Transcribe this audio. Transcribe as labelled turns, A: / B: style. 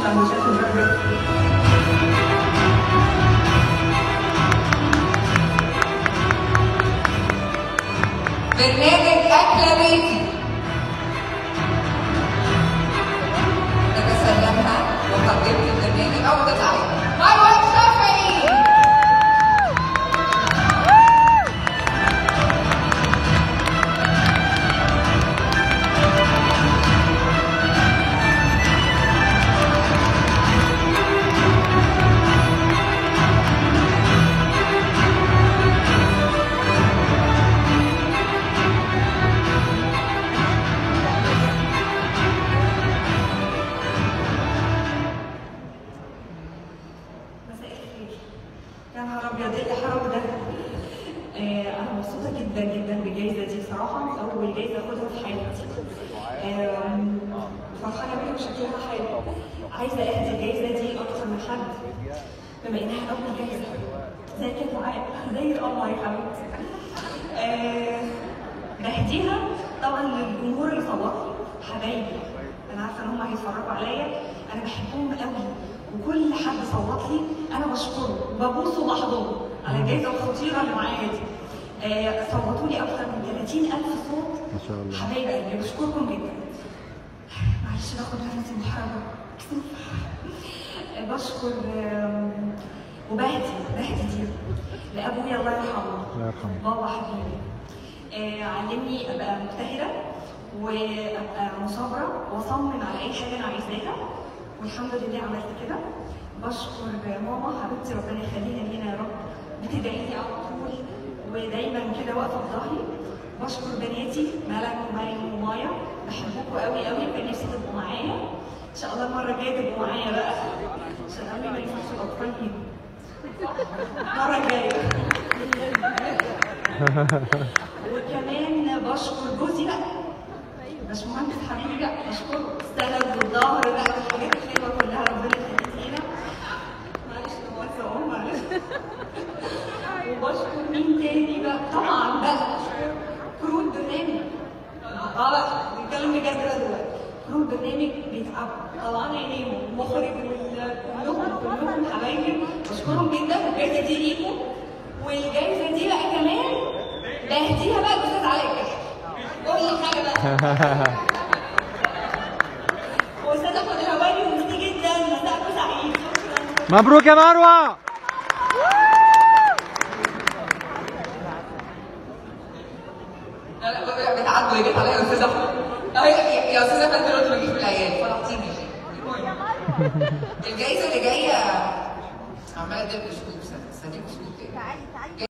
A: سندوتشات البرجر
B: برنامج أكلة بيتي نتسلمها وقدمت البرنامج أو تتعلم مروة شافعي
A: مساء الخير يا نهار ابيض ايه الحرام ده آه انا مبسوطه جدا جدا بالجائزه دي صراحه اول جائزه اخدها في حياتي آم، فرحانه بيها وشكلها حلو عايزه اهدي الجائزه دي اكتر من حد بما انها اول جائزه زي كده معايا زي القمر يا حبيبتي آه، بهديها طبعا للجمهور اللي صوت لي حبايبي انا عارفه ان هم هيتفرجوا عليا انا بحبهم قوي وكل حد صوت لي انا بشكره وببوسه وبحضنه على الجائزه الخطيره اللي معايا دي آه، صوتوا لي اكتر من 30000 صوت
C: ما شاء الله.
A: حبايبي قلبي بشكركم جدا معلش باخد نفسي محرجه بشكر آم، وبهدي بهدي دي لابويا الله يرحمه
C: الله يرحمه.
A: بابا حبيبي آه، علمني ابقى مجتهده وابقى مثابره واصمم على اي حاجه انا عايزاها والحمد لله عملت كده بشكر ماما حبيبتي ربنا يخليها لينا يا رب بتدعي لي على طول ودايما كده واقفه في ظهري بشكر بناتي ملك ومريم ومايا بحبكم قوي قوي كان نفسي تبقوا معايا ان شاء الله المره الجايه تبقوا معايا بقى عشان قبل ما ينفعش الاطفال هنا المره الجايه وكمان بشكر جوزي بقى باشمهندس حبيبي بقى بشكره السند والظهر بقى والحاجات الحلوه كلها ربنا يخليك لينا معلش انا مؤاخذه اهو معلش وبشكر مين تاني بقى طبعا بقى كرو البرنامج اه بقى بنتكلم بجد بقى دلوقتي كرو البرنامج بيتعبوا طلعنا عينيهم المخرج وال- كلهم كلهم حبايبي بشكرهم جدا الجايزه دي ليكم والجايزه دي بقى كمان بهديها بقى الاستاذ علي الكحل قول لي حاجه بقى واستاذ احمد الهواري وميرسي جدا مساءكم سعيد شكرا
C: مبروك يا مروه
B: لا لا بتعدوا يا جت عليا يا استاذ احمد اه يا يا- يا استاذ احمد دلوقتي ما تجيش بالعيال فرحتيني الجايزه اللي جايه عماله تدبش فلوس استنيكوا فلوس